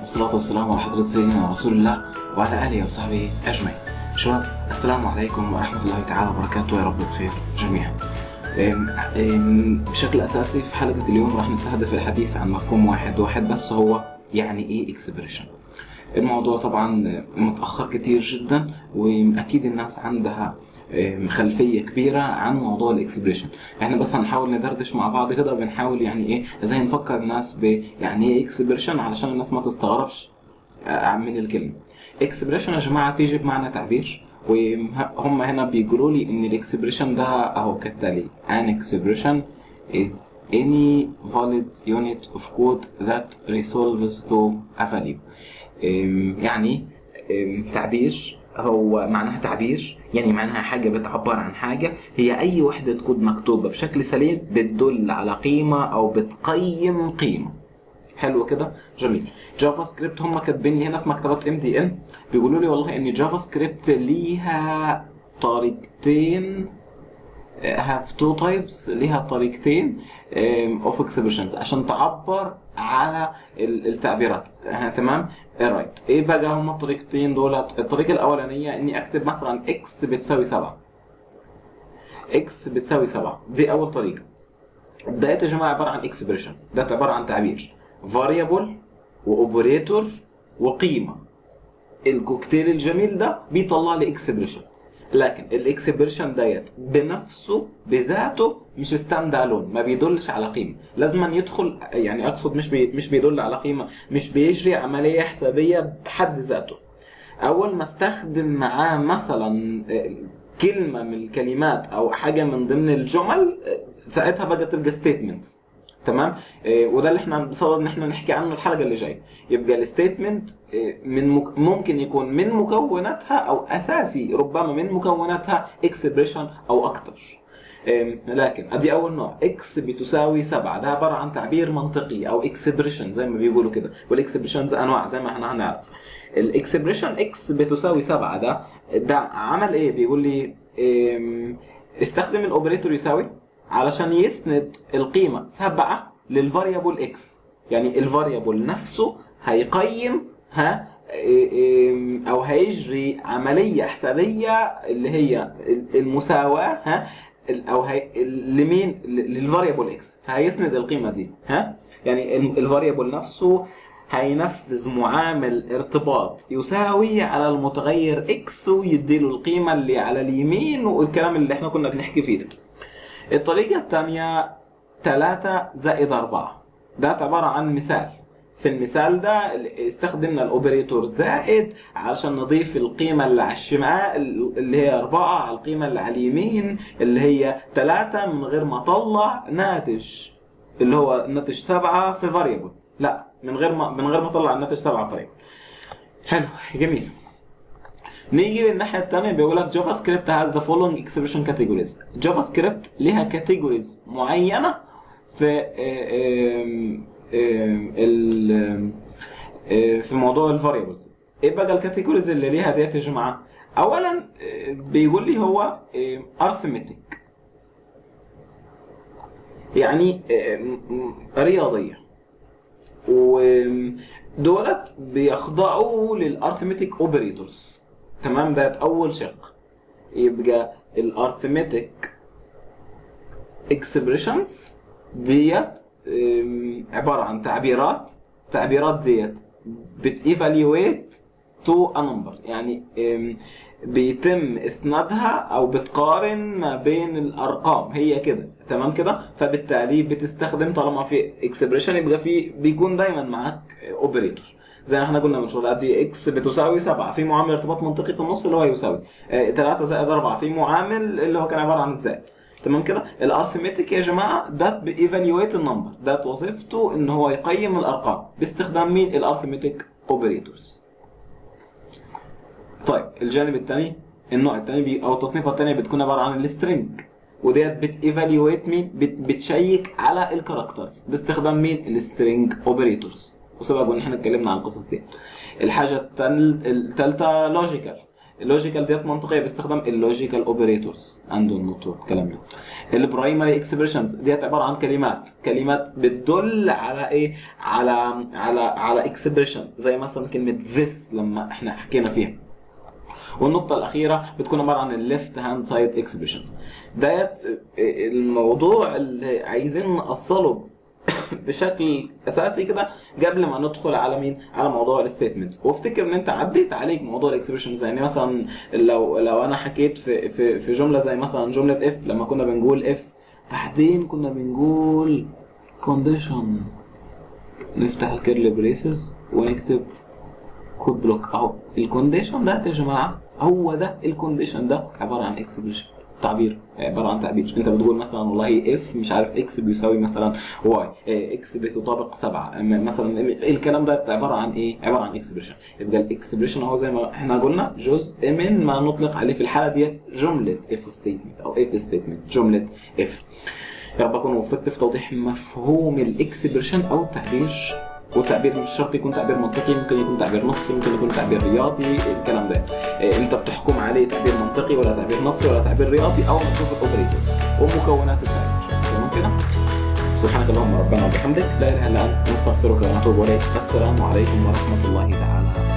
والصلاة والسلام على حضرة سيدنا رسول الله وعلى آله وصحبه أجمعين. شباب السلام عليكم ورحمة الله تعالى وبركاته يا رب بخير جميعا. أم- أم، بشكل أساسي في حلقة اليوم راح نستهدف الحديث عن مفهوم واحد واحد بس هو يعني إيه إكسبريشن. الموضوع طبعا متأخر كتير جدا وأكيد الناس عندها أم، خلفيه كبيره عن موضوع الاكسبريشن احنا بس هنحاول ندردش مع بعض كده وبنحاول يعني ايه ازاي نفكر الناس ب يعني ايه اكسبريشن علشان الناس ما تستغربش آه، من الكلمه اكسبريشن يا جماعه تيجي بمعنى تعبير وهم هنا بيقولوا لي ان الاكسبريشن ده اهو كالتالي an expression is any valid unit of code that resolves to a value أم، يعني أم، تعبير هو معناها تعبير يعني معناها حاجة بتعبر عن حاجة هي أي وحدة كود مكتوبة بشكل سليم بتدل على قيمة أو بتقيم قيمة حلو كده جميل جافا سكريبت هم كاتبين لي هنا في مكتبات ام دي ان بيقولوا لي والله ان جافا سكريبت ليها طريقتين have two types ليها طريقتين um, of expressions عشان تعبر على ال- التعبيرات ها تمام رايت ايه بقى هما الطريقتين دولت الطريقه الاولانيه اني اكتب مثلا x بتساوي 7 x بتساوي 7 دي اول طريقه ديت يا جماعه عباره عن اكسبريشن ده عباره عن تعبير variable واوبريتور وقيمه الكوكتيل الجميل ده بيطلع لي اكسبريشن لكن الاكسبريشن ديت بنفسه بذاته مش ستاند الون ما بيدلش على قيمه لازم أن يدخل يعني اقصد مش بي مش بيدل على قيمه مش بيجري عمليه حسابيه بحد ذاته اول ما استخدم معاه مثلا آه، كلمه من الكلمات او حاجه من ضمن الجمل آه، ساعتها بقى تبقى ستيتمنتس تمام آه، وده اللي احنا بصدد ان احنا نحكي عنه الحلقه اللي جايه يبقى الستيتمنت من مك... ممكن يكون من مكوناتها او اساسي ربما من مكوناتها اكسبريشن او اكتر آم، لكن ادي اول نوع اكس بتساوي 7 ده عباره عن تعبير منطقي او اكسبريشن زي ما بيقولوا كده والاكسبريشنز انواع زي ما احنا هنعرف الاكسبريشن اكس بتساوي 7 ده ده عمل ايه بيقول لي آم، استخدم الاوبريتور يساوي علشان يسند القيمه 7 للفاريبل اكس يعني الفاريبل نفسه هيقيم ها إيه- او هيجري عمليه حسابيه اللي هي المساواه ها ال- او هي لمين للفاريبل اكس فهيسند القيمه دي ها يعني الفاريبل نفسه هينفذ معامل ارتباط يساوي على المتغير اكس ويديله القيمه اللي على اليمين والكلام اللي احنا كنا بنحكي فيه ده الطريقة الثانية 3 زائد 4 ده عبارة عن مثال في المثال ده استخدمنا الاوبريتور زائد علشان نضيف القيمة اللي على الشمال اللي هي 4 على القيمة اللي على اليمين اللي هي 3 من غير ما اطلع ناتج اللي هو ناتج 7 في فاريبل لا من غير ما من غير ما اطلع الناتج 7 في فاريبل حلو جميل نيجي للناحيه الثانيه بيقول لك جافا سكريبت هاز ذا فولوينج اكسبريشن كاتيجوريز جافا سكريبت ليها كاتيجوريز معينه في آم، آم، ال آم، آه، في موضوع الفاريبلز ايه بقى الكاتيجوريز اللي ليها ديت يا جماعه اولا آه، بيقول لي هو ارثمتيك يعني آم، م- رياضيه ودولت بيخضعوا للارثمتيك اوبريتورز تمام ده اول شق يبقى الارثمتيك اكسبريشنز ديت أم، عباره عن تعبيرات تعبيرات ديت بتيفاليويت تو ا نمبر يعني أم، بيتم اسنادها او بتقارن ما بين الارقام هي كده تمام كده فبالتالي بتستخدم طالما في اكسبريشن يبقى في بيكون دايما معاك اوبريتور زي ما احنا قلنا من شويه دي اكس بتساوي 7 في معامل ارتباط منطقي في النص اللي هو يساوي 3 زائد 4 في معامل اللي هو كان عباره عن الزائد تمام كده الارثمتيك يا جماعه ده بايفالويت النمبر ده وظيفته ان هو يقيم الارقام باستخدام مين الارثمتيك اوبريتورز طيب الجانب الثاني النوع الثاني بي او التصنيفه الثانيه بتكون عباره عن السترنج وديت بتيفالويت مين بت بتشيك على الكاركترز باستخدام مين السترنج اوبريتورز وسبق ان احنا اتكلمنا عن القصص دي الحاجه الثالثه لوجيكال اللوجيكال ديت منطقيه باستخدام اللوجيكال اوبريتورز عنده النوت والكلام ده البرايمري اكسبريشنز ديت عباره عن كلمات كلمات بتدل على ايه على على على اكسبريشن زي مثلا كلمه this لما احنا حكينا فيها والنقطة الأخيرة بتكون عبارة عن الليفت هاند سايد اكسبريشنز ديت الموضوع اللي عايزين نأصله بشكل اساسي كده قبل ما ندخل على مين على موضوع الستيتمنت وافتكر ان انت عديت عليك موضوع الاكسبريشنز يعني مثلا لو لو انا حكيت في في في جمله زي مثلا جمله اف لما كنا بنقول اف بعدين كنا بنقول كونديشن نفتح الكيرلي بريسز ونكتب كود بلوك اهو الكونديشن ده يا جماعه هو ده الكونديشن ده عباره عن اكسبريشن تعبير عباره عن تعبير انت بتقول مثلا والله اف مش عارف اكس بيساوي مثلا واي اكس بتطابق سبعه مثلا الكلام ده عباره عن ايه؟ عباره عن اكسبريشن يبقى الاكسبريشن هو زي ما احنا قلنا جزء من ما نطلق عليه في الحاله ديت جمله اف ستيتمنت او اف ستيتمنت جمله اف يا رب اكون وفقت في توضيح مفهوم الاكسبريشن او التعبير والتعبير مش شرط يكون تعبير منطقي ممكن يكون تعبير نصي ممكن يكون تعبير رياضي الكلام ده إيه انت بتحكم عليه تعبير منطقي ولا تعبير نصي ولا تعبير رياضي او ما تشوف الاوبريتورز ومكونات التعبير تمام كده سبحانك اللهم ربنا وبحمدك لا اله الا انت نستغفرك ونتوب اليك السلام عليكم ورحمه الله تعالى